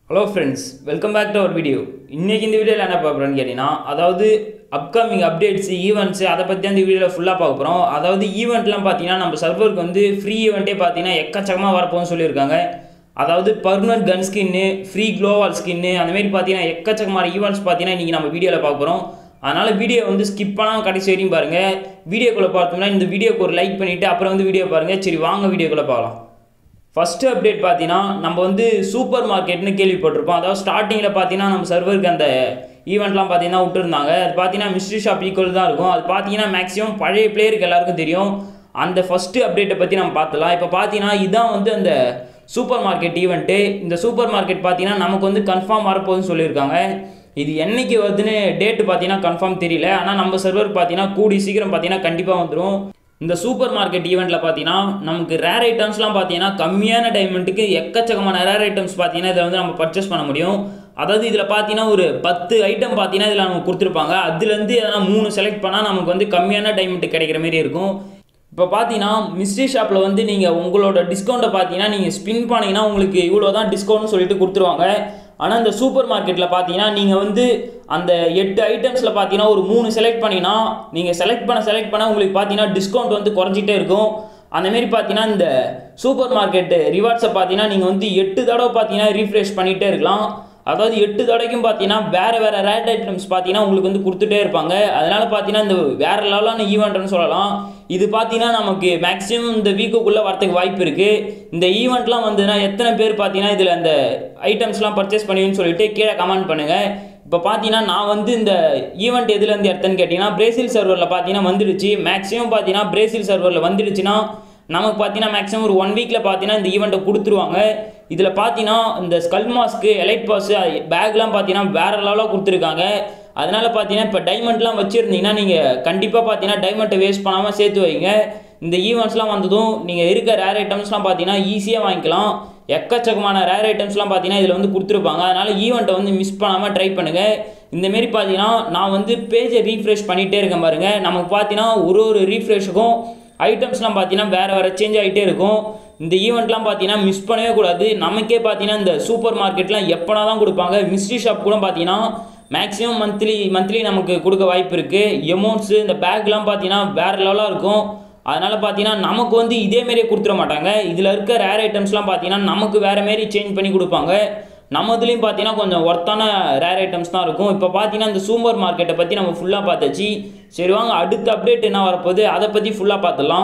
hello friends welcome back to our video இன்றைக்கி இந்த வீடியோவில் என்ன பார்க்குறோன்னு கேட்டிங்கன்னா அதாவது அப்கமிங் அப்டேட்ஸ் ஈவெண்ட்ஸு அதை பற்றி அந்த வீடியோவில் ஃபுல்லாக பார்க்க போகிறோம் அதாவது ஈவெண்ட்லாம் பார்த்தீங்கன்னா நம்ம சர்வருக்கு வந்து ஃப்ரீ ஈவெண்ட்டே பார்த்தீங்கன்னா எக்கச்சக்கமாக வரப்போகும்னு சொல்லியிருக்காங்க அதாவது permanent gun skin free gloo wall skin அந்த மாதிரி பார்த்தீங்கன்னா எக்கச்சக்கமான ஈவெண்ட்ஸ் பார்த்தீங்கன்னா இன்றைக்கி நம்ம வீடியோவில் பார்க்க போகிறோம் அதனால் வீடியோ வந்து ஸ்கிப் பண்ணாமல் கடைசி வரையும் பாருங்கள் வீடியோக்குள்ளே பார்த்தோம்னா இந்த வீடியோக்கு ஒரு லைக் பண்ணிவிட்டு அப்புறம் வந்து வீடியோ பாருங்கள் சரி வாங்க வீடியோக்குள்ளே பார்க்கலாம் ஃபஸ்ட்டு அப்டேட் பார்த்தீங்கன்னா நம்ம வந்து சூப்பர் மார்க்கெட்னு கேள்விப்பட்டிருப்போம் அதாவது ஸ்டார்டிங்கில் பார்த்தீங்கன்னா நம்ம சர்வருக்கு அந்த ஈவெண்ட்லாம் பார்த்தீங்கன்னா விட்டுருந்தாங்க அது பார்த்தீங்கன்னா மிஸ்ட்ரி ஷாப் ஈக்குவல் தான் இருக்கும் அது பார்த்தீங்கன்னா மேக்ஸிமம் பழைய பிளேயருக்கு எல்லாருக்கும் தெரியும் அந்த ஃபஸ்ட்டு அப்டேட்டை பற்றி நம்ம பார்த்துலாம் இப்போ பார்த்தீங்கன்னா இதுதான் வந்து அந்த சூப்பர் மார்க்கெட் ஈவெண்ட்டு இந்த சூப்பர் மார்க்கெட் பார்த்தீங்கன்னா நமக்கு வந்து கன்ஃபார்ம் வரப்போகுதுன்னு சொல்லியிருக்காங்க இது என்னைக்கு வருதுன்னு டேட்டு பார்த்தீங்கன்னா கன்ஃபார்ம் தெரியல ஆனால் நம்ம சர்வர் பார்த்தீங்கன்னா கூடி சீக்கிரம் பார்த்தீங்கன்னா கண்டிப்பாக வந்துடும் இந்த சூப்பர் மார்க்கெட் ஈவெண்ட்டில் பார்த்தீங்கன்னா நமக்கு ரேர் ஐட்டம்ஸ்லாம் பார்த்தீங்கன்னா கம்மியான டைமண்ட்டுக்கு எக்கச்சக்கமான ரேர் ஐட்டம்ஸ் பார்த்தீங்கன்னா இதில் வந்து நம்ம பர்ச்சேஸ் பண்ண முடியும் அதாவது இதில் பார்த்தீங்கன்னா ஒரு பத்து ஐட்டம் பார்த்தீங்கன்னா இதில் நமக்கு கொடுத்துருப்பாங்க அதுலேருந்து எதனா மூணு செலக்ட் பண்ணால் நமக்கு வந்து கம்மியான டைமண்ட் கிடைக்கிற மாதிரி இருக்கும் இப்போ பார்த்தீங்கன்னா மிஸ்ட்ரி ஷாப்பில் வந்து நீங்கள் உங்களோட டிஸ்கவுண்ட்டை பார்த்தீங்கன்னா நீங்கள் ஸ்பின் பண்ணிங்கன்னா உங்களுக்கு இவ்வளோ தான் டிஸ்கவுண்ட்னு சொல்லிட்டு கொடுத்துருவாங்க ஆனால் இந்த சூப்பர் மார்க்கெட்டில் பார்த்தீங்கன்னா நீங்கள் வந்து அந்த எட்டு ஐட்டம்ஸில் பார்த்தீங்கன்னா ஒரு மூணு செலக்ட் பண்ணினா நீங்கள் செலக்ட் பண்ண செலக்ட் பண்ண உங்களுக்கு பார்த்தீங்கன்னா டிஸ்கவுண்ட் வந்து குறைஞ்சிட்டே இருக்கும் அந்தமாரி பார்த்தீங்கன்னா இந்த சூப்பர் மார்க்கெட்டு ரிவார்ட்ஸை பார்த்தீங்கன்னா நீங்கள் வந்து எட்டு தடவை பார்த்தீங்கன்னா ரீஃப்ரெஷ் பண்ணிகிட்டே இருக்கலாம் அதாவது எட்டு தடவைக்கும் பார்த்தீங்கன்னா வேறு வேறு ரேட் ஐட்டம்ஸ் பார்த்தீங்கன்னா உங்களுக்கு வந்து கொடுத்துட்டே இருப்பாங்க அதனால் பார்த்தீங்கன்னா இந்த வேறு லெவலான ஈவெண்ட்னு சொல்லலாம் இது பார்த்தீங்கன்னா நமக்கு மேக்ஸிமம் இந்த வீக்குக்குள்ளே வரதுக்கு வாய்ப்பு இருக்குது இந்த ஈவெண்ட்லாம் வந்ததுன்னா எத்தனை பேர் பார்த்தீங்கன்னா இதில் அந்த ஐட்டம்ஸ்லாம் பர்ச்சேஸ் பண்ணுவீங்கன்னு சொல்லிட்டு கீழே கமெண்ட் பண்ணுங்கள் இப்போ பார்த்தீங்கன்னா நான் வந்து இந்த ஈவெண்ட் எதுலேருந்து எடுத்தேன்னு கேட்டிங்கன்னா பிரேசில் சர்வரில் பார்த்தீங்கன்னா வந்துடுச்சு மேக்ஸிமம் பார்த்தீங்கன்னா பிரேசில் சர்வரில் வந்துடுச்சுன்னா நமக்கு பார்த்தீங்கன்னா மேக்ஸிமம் ஒரு ஒன் வீக்கில் பார்த்தீங்கன்னா இந்த ஈவெண்ட்டை கொடுத்துருவாங்க இதில் பார்த்தீங்கன்னா இந்த ஸ்கல் மாஸ்க்கு எலைட் பாஸு பேக்லாம் பார்த்தீங்கன்னா வேறு லெவலாக கொடுத்துருக்காங்க அதனால் பார்த்தீங்கன்னா இப்போ டைமண்ட்லாம் வச்சுருந்தீங்கன்னா நீங்கள் கண்டிப்பாக பார்த்தீங்கன்னா டைமண்ட்டை வேஸ்ட் பண்ணாமல் சேர்த்து வைங்க இந்த ஈவெண்ட்ஸ்லாம் வந்ததும் நீங்கள் இருக்க ரேர் ஐட்டம்ஸ்லாம் பார்த்தீங்கன்னா ஈஸியாக வாங்கிக்கலாம் எக்கச்சக்கமான ரேர் ஐட்டம்ஸ்லாம் பார்த்தீங்கன்னா இதில் வந்து கொடுத்துருப்பாங்க அதனால் ஈவெண்ட்டை வந்து மிஸ் பண்ணாமல் ட்ரை பண்ணுங்கள் இந்தமாரி பார்த்தீங்கன்னா நான் வந்து பேஜை ரீஃப்ரெஷ் பண்ணிகிட்டே இருக்கேன் பாருங்கள் நமக்கு பார்த்தீங்கன்னா ஒரு ஒரு ரீஃப்ரெஷுக்கும் ஐட்டம்ஸ்லாம் பார்த்தீங்கன்னா வேறு வேறு சேஞ்ச் ஆகிட்டே இருக்கும் இந்த ஈவெண்ட்லாம் பார்த்தீங்கன்னா மிஸ் பண்ணவே கூடாது நமக்கே பார்த்தீங்கன்னா இந்த சூப்பர் மார்க்கெட்லாம் எப்போனா தான் கொடுப்பாங்க மிஸ்ட்ரி ஷாப் கூட பார்த்தீங்கன்னா மேக்ஸிமம் மந்த்லி மந்த்லி நமக்கு கொடுக்க வாய்ப்பு இருக்குது எமௌண்ட்ஸு இந்த பேக்லாம் பார்த்தீங்கன்னா வேறு லெவலாக இருக்கும் அதனால் பார்த்தீங்கன்னா நமக்கு வந்து இதேமாரியே கொடுத்துட மாட்டாங்க இதில் இருக்க ரேர் ஐட்டம்ஸ்லாம் பார்த்தீங்கன்னா நமக்கு வேறு மாரி சேஞ்ச் பண்ணி கொடுப்பாங்க நம்மதுலேயும் பார்த்தீங்கன்னா கொஞ்சம் ஒர்த்தான ரேர் ஐட்டம்ஸ் தான் இருக்கும் இப்போ பார்த்தீங்கன்னா இந்த சூப்பர் மார்க்கெட்டை பற்றி நம்ம ஃபுல்லாக பார்த்தாச்சு சரி வாங்க அடுத்த அப்டேட் என்ன வரப்போகுது அதை பற்றி ஃபுல்லாக பார்த்துடலாம்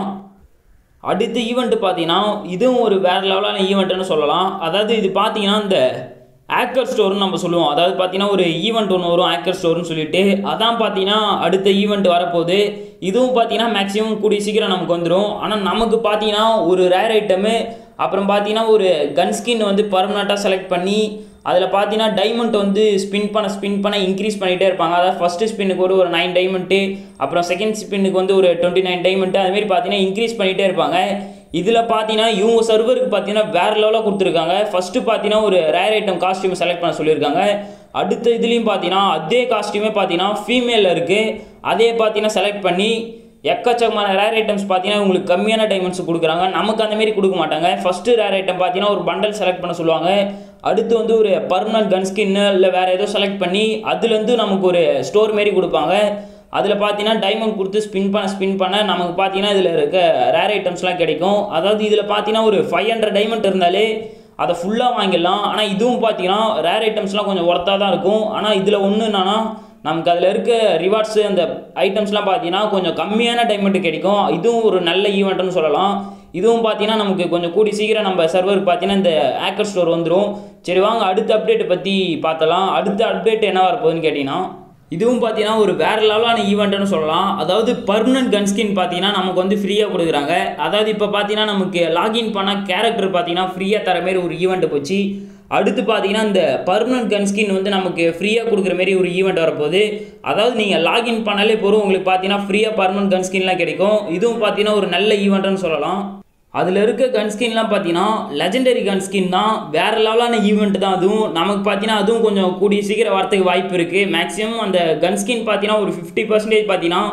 அடுத்த ஈவெண்ட்டு பார்த்தீங்கன்னா இதுவும் ஒரு வேறு லெவலான ஈவெண்ட்டுன்னு சொல்லலாம் அதாவது இது பார்த்தீங்கன்னா இந்த ஆக்கர் ஸ்டோர்னு நம்ம சொல்லுவோம் அதாவது பார்த்தீங்கன்னா ஒரு ஈவெண்ட் ஒன்று வரும் ஆக்கர் ஸ்டோர்னு சொல்லிட்டு அதான் பார்த்தீங்கன்னா அடுத்த ஈவெண்ட் வரப்போகுது இதுவும் பார்த்தீங்கன்னா மேக்ஸிமம் கூடிய சீக்கிரம் நமக்கு வந்துடும் ஆனால் நமக்கு பார்த்தீங்கன்னா ஒரு ரேர் ஐட்டமு அப்புறம் பார்த்தீங்கன்னா ஒரு கன் ஸ்கின் வந்து பர்மனெண்ட்டாக செலக்ட் பண்ணி அதில் பார்த்தீங்கன்னா டைமண்ட் வந்து ஸ்பின் பண்ண ஸ்பின் பண்ண இன்க்ரீஸ் பண்ணிகிட்டே இருப்பாங்க அதாவது ஃபஸ்ட்டு ஸ்பின்னுக்கு ஒரு ஒரு நைன் டைமண்ட்டு அப்புறம் செகண்ட் ஸ்பின்னுக்கு வந்து ஒரு டுவெண்ட்டி நைன் டைமண்ட்டு அதுமாரி பார்த்தீங்கன்னா இன்க்ரீஸ் பண்ணிகிட்டே இருப்பாங்க இதில் பார்த்தீங்கன்னா இவங்க சர்வருக்கு பார்த்தீங்கன்னா வேறு லெவலாக கொடுத்துருக்காங்க ஃபஸ்ட்டு பார்த்தீங்கன்னா ஒரு ரேர் ஐட்டம் காஸ்டியூம் செலக்ட் பண்ண சொல்லியிருக்காங்க அடுத்த இதுலேயும் பார்த்தீங்கன்னா அதே காஸ்டியூமே பார்த்தீங்கன்னா ஃபீமேலில் இருக்குது அதே பார்த்தீங்கன்னா செலக்ட் பண்ணி எக்கச்சக்கமான ரேர் ஐட்டம்ஸ் பார்த்தீங்கன்னா உங்களுக்கு கம்மியான டைமண்ட்ஸ் கொடுக்குறாங்க நமக்கு அந்தமாரி கொடுக்க மாட்டாங்க ஃபஸ்ட்டு ரேர் ஐட்டம் பார்த்தீங்கன்னா ஒரு பண்டல் செலக்ட் பண்ண சொல்லுவாங்க அடுத்து வந்து ஒரு பர்மனன்ட் கன் ஸ்கின்னு இல்லை வேறு ஏதோ செலக்ட் பண்ணி அதுலேருந்து நமக்கு ஒரு ஸ்டோர் மாரி கொடுப்பாங்க அதில் பார்த்தீங்கன்னா டைமண்ட் கொடுத்து ஸ்பின் பண்ண ஸ்பின் பண்ண நமக்கு பார்த்தீங்கன்னா இதில் இருக்க ரேர் ஐட்டம்ஸ்லாம் கிடைக்கும் அதாவது இதில் பார்த்தீங்கன்னா ஒரு ஃபைவ் ஹண்ட்ரட் டைமண்ட் இருந்தாலே அதை ஃபுல்லாக வாங்கிடலாம் ஆனால் இதுவும் பார்த்தீங்கன்னா ரேர் ஐட்டம்ஸ்லாம் கொஞ்சம் ஒர்த்தாக தான் இருக்கும் ஆனால் இதில் ஒன்று என்னன்னா நமக்கு அதில் இருக்க ரிவார்ட்ஸு அந்த ஐட்டம்ஸ்லாம் பார்த்தீங்கன்னா கொஞ்சம் கம்மியான டைமண்ட் கிடைக்கும் இதுவும் ஒரு நல்ல ஈவெண்ட்னு சொல்லலாம் இதுவும் பார்த்தீங்கன்னா நமக்கு கொஞ்சம் கூடி சீக்கிரம் நம்ம சர்வருக்கு பார்த்தீங்கன்னா இந்த ஆக்கர் ஸ்டோர் வந்துடும் சரி வாங்க அடுத்த அப்டேட்டை பற்றி பார்த்தலாம் அடுத்த அப்டேட் என்ன வரப்போகுதுன்னு கேட்டிங்கன்னா இதுவும் பார்த்தீங்கன்னா ஒரு வேறு லெவலான ஈவெண்ட்னு சொல்லலாம் அதாவது பர்மனன்ட் கன் ஸ்கின் பார்த்தீங்கன்னா நமக்கு வந்து ஃப்ரீயாக கொடுக்குறாங்க அதாவது இப்போ பார்த்தீங்கன்னா நமக்கு லாகின் பண்ணால் கேரக்டர் பார்த்தீங்கன்னா ஃப்ரீயாக தர மாரி ஒரு ஈவெண்ட் போச்சு அடுத்து பார்த்தீங்கன்னா இந்த பர்மனன்ட் கன் ஸ்கின் வந்து நமக்கு ஃப்ரீயாக கொடுக்குற மாரி ஒரு ஈவெண்ட் வரப்போகுது அதாவது நீங்கள் லாகின் பண்ணாலே போகிறோம் உங்களுக்கு பார்த்தீங்கன்னா ஃப்ரீயாக பர்மனன்ட் கன் ஸ்கின்லாம் கிடைக்கும் இதுவும் பார்த்தீங்கன்னா ஒரு நல்ல ஈவெண்ட்னு சொல்லலாம் அதில் இருக்க கன் ஸ்கின்லாம் பார்த்தீங்கன்னா லெஜெண்டரி கன் ஸ்கின் தான் வேறு லெவலான ஈவெண்ட் தான் அதுவும் நமக்கு பார்த்தீங்கன்னா அதுவும் கொஞ்சம் கூடிய சீக்கிரம் வரத்துக்கு வாய்ப்பு இருக்குது மேக்ஸிமம் அந்த கன் ஸ்கின் பார்த்தீங்கன்னா ஒரு ஃபிஃப்டி பர்சன்டேஜ் பார்த்தீங்கன்னா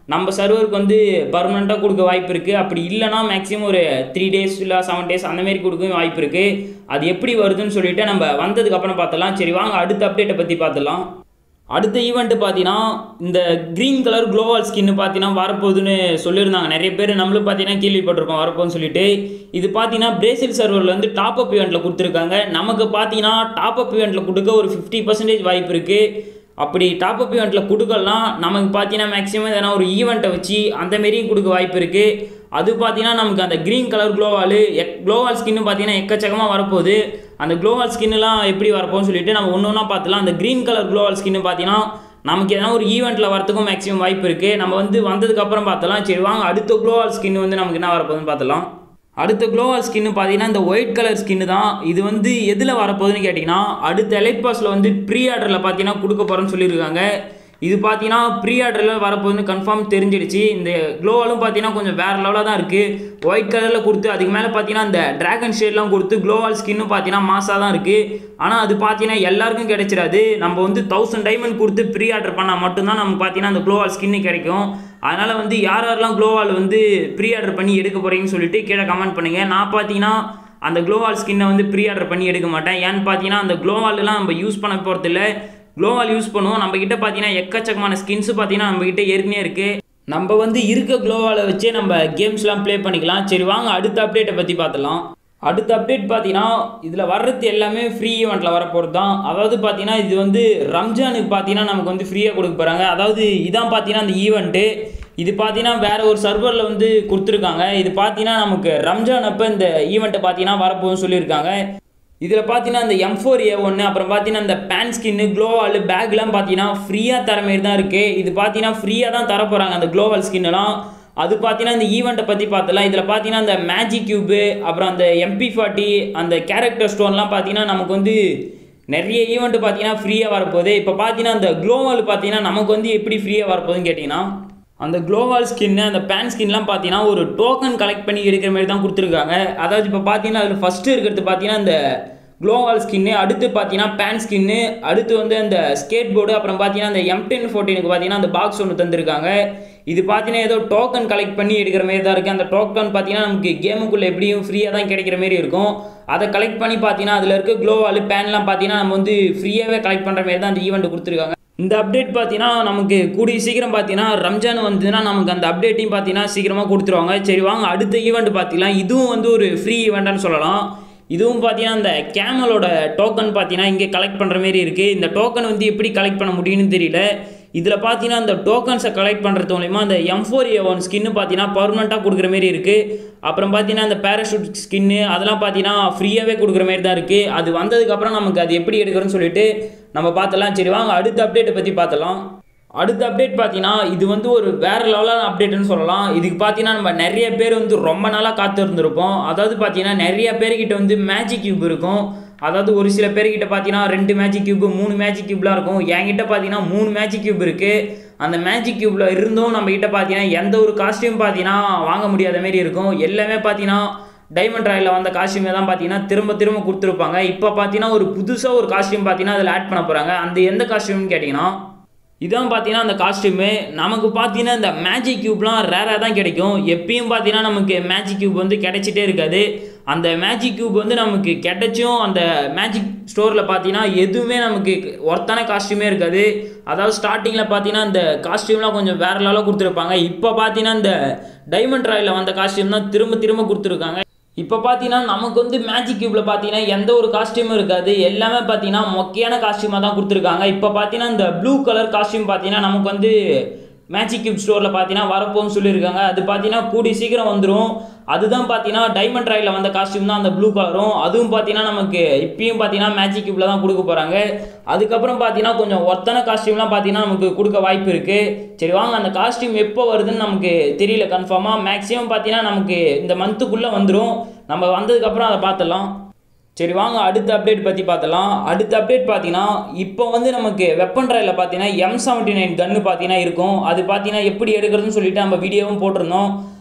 நம்ம சர்வருக்கு வந்து பர்மனெண்ட்டாக கொடுக்க வாய்ப்பு இருக்குது அப்படி இல்லைனா மேக்ஸிமம் ஒரு த்ரீ டேஸ் இல்லை செவன் டேஸ் அந்த மாதிரி கொடுக்க வாய்ப்பு இருக்குது அது எப்படி வருதுன்னு சொல்லிட்டு நம்ம வந்ததுக்கப்புறம் பார்த்தலாம் சரி வாங்க அடுத்த அப்டேட்டை பற்றி பார்த்துலாம் அடுத்த ஈவெண்ட்டு பார்த்தீங்கன்னா இந்த க்ரீன் கலர் குளோவால் ஸ்கின்னு பார்த்தீங்கன்னா வரப்போகுதுன்னு சொல்லியிருந்தாங்க நிறைய பேர் நம்மளும் பார்த்தீங்கன்னா கேள்விப்பட்டிருக்கோம் வரப்போகுதுன்னு சொல்லிட்டு இது பார்த்தீங்கன்னா பிரேசில் சர்வரில் வந்து டாப் அப் ஈவெண்ட்டில் கொடுத்துருக்காங்க நமக்கு பார்த்தீங்கன்னா டாப் அப் ஈவெண்ட்டில் கொடுக்க ஒரு ஃபிஃப்டி பர்சன்டேஜ் வாய்ப்பு இருக்குது அப்படி டாப் அப் ஈவெண்ட்டில் கொடுக்கலாம் நமக்கு பார்த்தீங்கன்னா மேக்ஸிமம் எதனா ஒரு ஈவெண்ட்டை வச்சு அந்த மாரியும் கொடுக்க வாய்ப்பு இருக்குது அது பார்த்தீங்கன்னா நமக்கு அந்த green colour gloo wall egg gloo wall skin பார்த்தீங்கன்னா எக்கச்சக்கமாக வரப்போகுது அந்த க்ளோவால் ஸ்கின்னுலாம் எப்படி வரப்போகுதுன்னு சொல்லிட்டு நம்ம ஒன்று ஒன்றா பார்த்துலாம் அந்த க்ரீன் கலர் க்ளோவால் ஸ்கின்னு பார்த்தீங்கன்னா நமக்கு எதனா ஒரு ஈவெண்ட்டில் வரத்துக்கும் மேக்ஸிமம் வாய்ப்பு இருக்குது நம்ம வந்து வந்ததுக்கப்புறம் பார்த்தலாம் சரி வாங்க அடுத்த க்ளோவால் ஸ்கின் வந்து நமக்கு என்ன வரப்போகுதுன்னு பார்த்தலாம் அடுத்த க்ளோவால் ஸ்கின்னு பார்த்தீங்கன்னா இந்த ஒயிட் கலர் ஸ்கின்னு தான் இது வந்து எதில் வரப்போகுதுன்னு கேட்டிங்கன்னா அடுத்த எலைட் பாஸில் வந்து ப்ரீ ஆர்டரில் பார்த்தீங்கன்னா கொடுக்க போகிறோன்னு சொல்லியிருக்காங்க இது பார்த்தீங்கன்னா ப்ரீ ஆர்டரில் வரப்போகுதுன்னு கன்ஃபார்ம் தெரிஞ்சிடுச்சு இந்த க்ளோவாலும் பார்த்தீங்கன்னா கொஞ்சம் வேறு லெவலாக தான் இருக்குது ஒயிட் கலரில் கொடுத்து அதுக்கு மேலே பார்த்தீங்கன்னா இந்த ட்ராகன் ஷேட்லாம் கொடுத்து க்ளோவால் ஸ்கின்னும் பார்த்தீங்கன்னா மாசாக தான் இருக்குது ஆனால் அது பார்த்தீங்கன்னா எல்லாருக்கும் கிடைச்சிடாது நம்ம வந்து தௌசண்ட் டைமண்ட் கொடுத்து ப்ரீ ஆர்டர் பண்ணால் மட்டும்தான் நமக்கு பார்த்தீங்கன்னா அந்த க்ளோவால் ஸ்கின்னு கிடைக்கும் அதனால் வந்து யார் யாரெல்லாம் க்ளோவால் வந்து ப்ரீ ஆர்டர் பண்ணி எடுக்க போகிறீங்கன்னு சொல்லிட்டு கீழே கமெண்ட் பண்ணுங்கள் நான் பார்த்தீங்கன்னா அந்த க்ளோவால் ஸ்கின்னை வந்து ப்ரீ ஆர்டர் பண்ணி எடுக்க மாட்டேன் ஏன்னு பார்த்தீங்கன்னா அந்த க்ளோவாலெலாம் நம்ம யூஸ் பண்ண போகிறதில்ல க்ளோவால் யூஸ் பண்ணுவோம் நம்ம கிட்ட பார்த்தீங்கன்னா எக்கச்சக்கமான ஸ்கின்ஸு பார்த்தீங்கன்னா நம்ம கிட்ட ஏற்கனவே இருக்குது நம்ம வந்து இருக்க க்ளோவால் வச்சே நம்ம கேம்ஸ்லாம் ப்ளே பண்ணிக்கலாம் சரி வாங்க அடுத்த அப்டேட்டை பற்றி பார்த்துலாம் அடுத்த அப்டேட் பார்த்தீங்கன்னா இதில் வர்றது எல்லாமே ஃப்ரீ ஈவெண்ட்டில் வரப்போகிறது தான் அதாவது பார்த்தீங்கன்னா இது வந்து ரம்ஜானுக்கு பார்த்தீங்கன்னா நமக்கு வந்து ஃப்ரீயாக கொடுக்க போகிறாங்க அதாவது இதான் பார்த்தீங்கன்னா அந்த ஈவெண்ட்டு இது பார்த்தீங்கன்னா வேற ஒரு சர்வரில் வந்து கொடுத்துருக்காங்க இது பார்த்தீங்கன்னா நமக்கு ரம்ஜான் அப்போ இந்த ஈவெண்ட்டை பார்த்தீங்கன்னா வரப்போகுதுன்னு சொல்லியிருக்காங்க இதில் பார்த்தீங்கன்னா இந்த எம் ஃபோர் ஏ ஒன்று அப்புறம் பார்த்தீங்கன்னா இந்த பேன் ஸ்கின்னு க்ளோவால் பேக்லாம் பார்த்தீங்கன்னா ஃப்ரீயாக தர மாரி தான் இருக்குது இது பார்த்தீங்கன்னா ஃப்ரீயாக தான் தர போகிறாங்க அந்த க்ளோவல் ஸ்கின்னுலாம் அது பார்த்தீங்கன்னா இந்த ஈவெண்ட்டை பற்றி பார்த்தலாம் இதில் பார்த்தீங்கன்னா அந்த மேஜிக் கியூபு அப்புறம் அந்த எம்பி ஃபார்ட்டி அந்த கேரக்டர் ஸ்டோன்லாம் பார்த்தீங்கன்னா நமக்கு வந்து நிறைய ஈவெண்ட்டு பார்த்தீங்கன்னா ஃப்ரீயாக வரப்போகுது இப்போ பார்த்தீங்கன்னா அந்த க்ளோவால் பார்த்தீங்கன்னா நமக்கு வந்து எப்படி ஃப்ரீயாக வரப்போகுதுன்னு கேட்டிங்கன்னா அந்த க்ளோவால் ஸ்கின்னு அந்த பேன் ஸ்கின்லாம் பார்த்தீங்கன்னா ஒரு டோக்கன் கலெக்ட் பண்ணி எடுக்கிற மாதிரி தான் கொடுத்துருக்காங்க அதாவது இப்போ பார்த்தீங்கன்னா அதில் ஃபஸ்ட்டு இருக்கிறது பார்த்தீங்கன்னா இந்த க்ளோவால் ஸ்கின்னு அடுத்து பார்த்தீங்கன்னா பேன் ஸ்கின்னு அடுத்து வந்து அந்த ஸ்கேட் போர்டு அப்புறம் பார்த்தீங்கன்னா அந்த எம் டென் ஃபோர்டீனுக்கு பார்த்தீங்கன்னா அந்த பாக்ஸ் ஒன்று தந்திருக்காங்க இது பார்த்தீங்கன்னா ஏதோ டோக்கன் கலெக்ட் பண்ணி எடுக்கிற மாதிரி தான் இருக்குது அந்த டோக்கன் பார்த்தீங்கன்னா நமக்கு கேமுக்குள்ளே எப்படியும் ஃப்ரீயாக தான் கிடைக்கிற மாதிரி இருக்கும் அதை கலெக்ட் பண்ணி பார்த்தீங்கன்னா அதில் இருக்க க்ளோவால் பேன்லாம் பார்த்தீங்கன்னா நம்ம வந்து ஃப்ரீயாகவே கலெக்ட் பண்ணுற மாதிரி தான் அந்த ஈவெண்ட் கொடுத்துருக்காங்க இந்த அப்டேட் பார்த்தீங்கன்னா நமக்கு கூடிய சீக்கிரம் பார்த்தீங்கன்னா ரம்ஜான் வந்ததுன்னா நமக்கு அந்த அப்டேட்டையும் பார்த்தீங்கன்னா சீக்கிரமாக கொடுத்துருவாங்க சரி வாங்க அடுத்த ஈவெண்ட் பார்த்தீங்கன்னா இதுவும் வந்து ஒரு ஃப்ரீ ஈவெண்ட்னு சொல்லலாம் இதுவும் பார்த்தீங்கன்னா இந்த கேமலோட டோக்கன் பார்த்தீங்கன்னா இங்கே கலெக்ட் பண்ணுற மாதிரி இருக்குது இந்த டோக்கன் வந்து எப்படி கலெக்ட் பண்ண முடியும்னு தெரியல இதில் பார்த்தீங்கன்னா இந்த டோக்கன்ஸை கலெக்ட் பண்ணுறது மூலிமா அந்த M four A one skin பார்த்தீங்கன்னா பர்மனெண்ட்டாக கொடுக்குற மாதிரி இருக்குது அப்புறம் பார்த்தீங்கன்னா அந்த பேராஷூட் ஸ்கின்னு அதெல்லாம் பார்த்தீங்கன்னா ஃப்ரீயாகவே கொடுக்குற மாதிரி தான் இருக்குது அது வந்ததுக்கப்புறம் நமக்கு அது எப்படி எடுக்கிறோன்னு சொல்லிட்டு நம்ம பார்த்தலாம் சரி வாங்க அடுத்த அப்டேட்டை பற்றி பார்த்தலாம் அடுத்த அப்டேட் பார்த்தீங்கன்னா இது வந்து ஒரு வேற லெவலான அப்டேட்னு சொல்லலாம் இதுக்கு பார்த்தீங்கன்னா நம்ம நிறைய பேர் வந்து ரொம்ப நாளாக காத்து இருந்திருப்போம் அதாவது பார்த்தீங்கன்னா நிறைய பேர்கிட்ட வந்து மேஜிக் கியூப் இருக்கும் அதாவது ஒரு சில பேர்கிட்ட பார்த்தீங்கன்னா ரெண்டு மேஜிக் கியூப் மூணு மேஜிக் கியூப்லாம் இருக்கும் என்கிட்ட பார்த்தீங்கன்னா மூணு மேஜிக் கியூப் இருக்குது அந்த மேஜிக் கியூப்ல இருந்தும் நம்ம கிட்ட பார்த்தீங்கன்னா எந்த ஒரு காஸ்டியூம் பார்த்தீங்கன்னா வாங்க முடியாத மாதிரி இருக்கும் எல்லாமே பார்த்தீங்கன்னா டைமண்ட் ராயில் வந்த காஸ்டியூமே தான் பார்த்தீங்கன்னா திரும்ப திரும்ப கொடுத்துருப்பாங்க இப்போ பார்த்தீங்கன்னா ஒரு புதுசாக ஒரு காஸ்டியூம் பார்த்தீங்கன்னா அதில் ஆட் பண்ண போகிறாங்க அந்த எந்த காஸ்டியூம்னு கேட்டிங்கன்னா இதான் பார்த்தீங்கன்னா அந்த காஸ்டியூமு நமக்கு பார்த்தீங்கன்னா இந்த மேஜிக் கியூப்லாம் ரேராக தான் கிடைக்கும் எப்பயும் பார்த்தீங்கன்னா நமக்கு மேஜிக் கியூப் வந்து கிடைச்சிட்டே இருக்காது அந்த மேஜிக் கியூப் வந்து நமக்கு கிடைச்சும் அந்த மேஜிக் ஸ்டோரில் பார்த்தீங்கன்னா எதுவுமே நமக்கு ஒர்த்தான காஸ்டியூமே இருக்காது அதாவது ஸ்டார்டிங்கில் பார்த்தீங்கன்னா இந்த காஸ்டியூம்லாம் கொஞ்சம் வேற லெவலில் கொடுத்துருப்பாங்க இப்போ பார்த்தீங்கன்னா இந்த டைமண்ட் ராயில் வந்த காஸ்டியூம் தான் திரும்ப திரும்ப கொடுத்துருக்காங்க இப்போ பார்த்தீங்கன்னா நமக்கு வந்து மேஜிக் கியூப்ல பார்த்தீங்கன்னா எந்த ஒரு காஸ்டியூமும் இருக்காது எல்லாமே பார்த்தீங்கன்னா மொக்கையான காஸ்டியூமாக தான் கொடுத்துருக்காங்க இப்போ பார்த்தீங்கன்னா இந்த ப்ளூ கலர் காஸ்டியூம் பார்த்தீங்கன்னா நமக்கு வந்து மேஜிக் கியூப் ஸ்டோரில் பார்த்தீங்கன்னா வரப்போன்னு சொல்லியிருக்காங்க அது பார்த்தீங்கன்னா கூடி சீக்கிரம் வந்துடும் அதுதான் பார்த்தீங்கன்னா டைமண்ட் ராயில் வந்த காஸ்டியூம் தான் அந்த ப்ளூ கலரும் அதுவும் பார்த்தீங்கன்னா நமக்கு இப்பயும் பார்த்தீங்கன்னா மேஜிக் கியூப்ல தான் கொடுக்க போகிறாங்க அதுக்கப்புறம் பார்த்தீங்கன்னா கொஞ்சம் ஒர்த்தான காஸ்டியூம்லாம் பார்த்தீங்கன்னா நமக்கு கொடுக்க வாய்ப்பு இருக்குது சரி வாங்க அந்த காஸ்டியூம் எப்போ வருதுன்னு நமக்கு தெரியல கன்ஃபார்மாக மேக்ஸிமம் பார்த்தீங்கன்னா நமக்கு இந்த மந்த்துக்குள்ளே வந்துடும் நம்ம வந்ததுக்கப்புறம் அதை பார்த்துடலாம் சரி வாங்க அடுத்த அப்டேட் பற்றி பார்த்தலாம் அடுத்த அப்டேட் பார்த்தீங்கன்னா இப்போ வந்து நமக்கு வெப்பன் ட்ரையில் பார்த்தீங்கன்னா எம் செவன்ட்டி நைன் கன்று பார்த்தீங்கன்னா இருக்கும் அது பார்த்தீங்கன்னா எப்படி எடுக்கிறதுன்னு சொல்லிட்டு நம்ம வீடியோவும் போட்டிருந்தோம்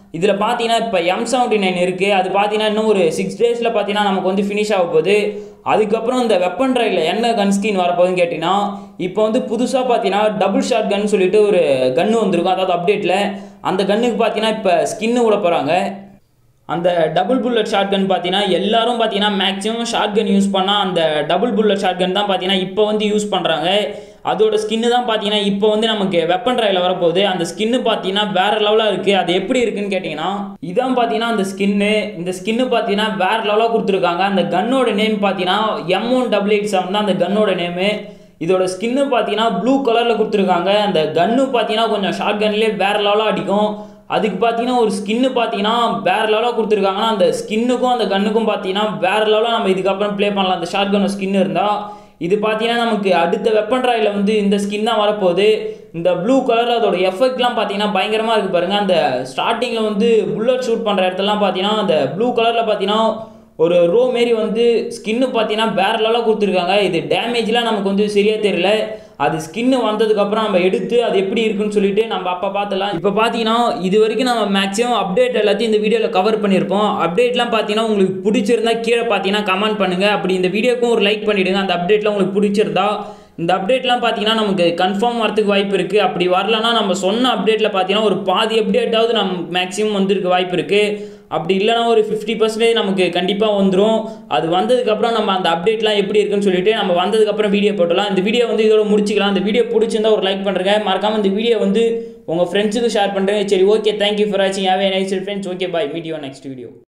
இதில் பார்த்தீங்கன்னா இப்போ எம் செவன்ட்டி நைன் இருக்குது அது பார்த்தீங்கன்னா இன்னும் ஒரு சிக்ஸ் டேஸில் பார்த்தீங்கன்னா நமக்கு வந்து ஃபினிஷ் ஆக போகுது அதுக்கப்புறம் இந்த வெப்பன் ட்ரைவில் என்ன கன் ஸ்கின் வரப்போகுதுன்னு கேட்டிங்கன்னா இப்போ வந்து புதுசாக பார்த்தீங்கன்னா டபுள் ஷாட் கன் சொல்லிட்டு ஒரு கன்று வந்திருக்கும் அதாவது அப்டேட்டில் அந்த கன்னுக்கு பார்த்தீங்கன்னா இப்போ ஸ்கின்னு விட போகிறாங்க அந்த டபுள் புல்லட் ஷாட் கன் பார்த்தீங்கன்னா எல்லாரும் பார்த்தீங்கன்னா மேக்ஸிமம் ஷாட் கன் யூஸ் பண்ணால் அந்த டபுள் புல்லட் ஷாட் கன் தான் பார்த்தீங்கன்னா இப்போ வந்து யூஸ் பண்ணுறாங்க அதோட ஸ்கின்னு தான் பார்த்தீங்கன்னா இப்போ வந்து நமக்கு வெப்பன் ட்ரைவில் வரப்போகுது அந்த ஸ்கின்னு பார்த்தீங்கன்னா வேற லெவலாக இருக்குது அது எப்படி இருக்குன்னு கேட்டிங்கன்னா இதான் பார்த்தீங்கன்னா அந்த ஸ்கின்னு இந்த ஸ்கின்னு பார்த்தீங்கன்னா வேற லெவலாக கொடுத்துருக்காங்க அந்த கன்னோட நேம் பார்த்தீங்கன்னா M one double eight seven தான் அந்த கன்னோட நேமு இதோட ஸ்கின்னு பார்த்தீங்கன்னா ப்ளூ கலரில் கொடுத்துருக்காங்க அந்த கன்னு பார்த்தீங்கன்னா கொஞ்சம் ஷார்ட் கன்லேயே வேற லெவலாக அடிக்கும் அதுக்கு பார்த்தீங்கன்னா ஒரு ஸ்கின்னு பார்த்தீங்கன்னா வேற லெவலாக கொடுத்துருக்காங்கன்னா அந்த ஸ்கின்னுக்கும் அந்த கன்னுக்கும் பார்த்தீங்கன்னா வேற லெவலாக நம்ம இதுக்கப்புறம் ப்ளே பண்ணலாம் அந்த ஷார்ட் கன் ஸ்கின் இருந்தால் இது பார்த்தீங்கன்னா நமக்கு அடுத்த வெப்பன் ட்ராயில் வந்து இந்த ஸ்கின் தான் வரப்போகுது இந்த ப்ளூ கலரில் அதோட எஃபெக்ட்லாம் பார்த்தீங்கன்னா பயங்கரமாக இருக்குது பாருங்கள் அந்த ஸ்டார்டிங்கில் வந்து புல்லட் ஷூட் பண்ணுற இடத்துலலாம் பார்த்தீங்கன்னா அந்த ப்ளூ கலரில் பார்த்தீங்கன்னா ஒரு ரோ மாரி வந்து ஸ்கின்னு பார்த்தீங்கன்னா வேற லெவலாக கொடுத்துருக்காங்க இது டேமேஜ்லாம் நமக்கு வந்து சரியாக தெரியல அது ஸ்கின்னு வந்ததுக்கப்புறம் நம்ம எடுத்து அது எப்படி இருக்குன்னு சொல்லிட்டு நம்ம அப்போ பார்த்துலாம் இப்போ பார்த்தீங்கன்னா இது வரைக்கும் நம்ம மேக்ஸிமம் அப்டேட் எல்லாத்தையும் இந்த வீடியோவில் கவர் பண்ணியிருப்போம் அப்டேட்லாம் பார்த்தீங்கன்னா உங்களுக்கு பிடிச்சிருந்தா கீழே பார்த்தீங்கன்னா கமெண்ட் பண்ணுங்கள் அப்படி இந்த வீடியோக்கும் ஒரு லைக் பண்ணிவிடுங்க அந்த அப்டேட்லாம் உங்களுக்கு பிடிச்சிருந்தா இந்த அப்டேட்லாம் பார்த்தீங்கன்னா நமக்கு கன்ஃபார்ம் வரதுக்கு வாய்ப்பு இருக்குது அப்படி வரலன்னா நம்ம சொன்ன அப்டேட்டில் பார்த்தீங்கன்னா ஒரு பாதி அப்டேட்டாவது நம்ம மேக்ஸிமம் வந்திருக்க வாய்ப்பு இருக்குது அப்படி இல்லைனா ஒரு ஃபிஃப்டி பர்சன்டேஜ் நமக்கு கண்டிப்பாக வந்துடும் அது வந்ததுக்கப்புறம் நம்ம அந்த அப்டேட்லாம் எப்படி இருக்குன்னு சொல்லிட்டு நம்ம வந்ததுக்கப்புறம் வீடியோ போட்டலாம் இந்த வீடியோ வந்து இதோட முடிச்சிக்கலாம் இந்த வீடியோ பிடிச்சிருந்தா ஒரு லைக் பண்ணுறேங்க மறக்காமல் இந்த வீடியோ வந்து உங்கள் ஃப்ரெண்ட்ஸுக்கு ஷேர் பண்ணுறேன் சரி ஓகே தேங்க்யூ ஃபார் வாட்சிங் have a nice friends okay bye video next video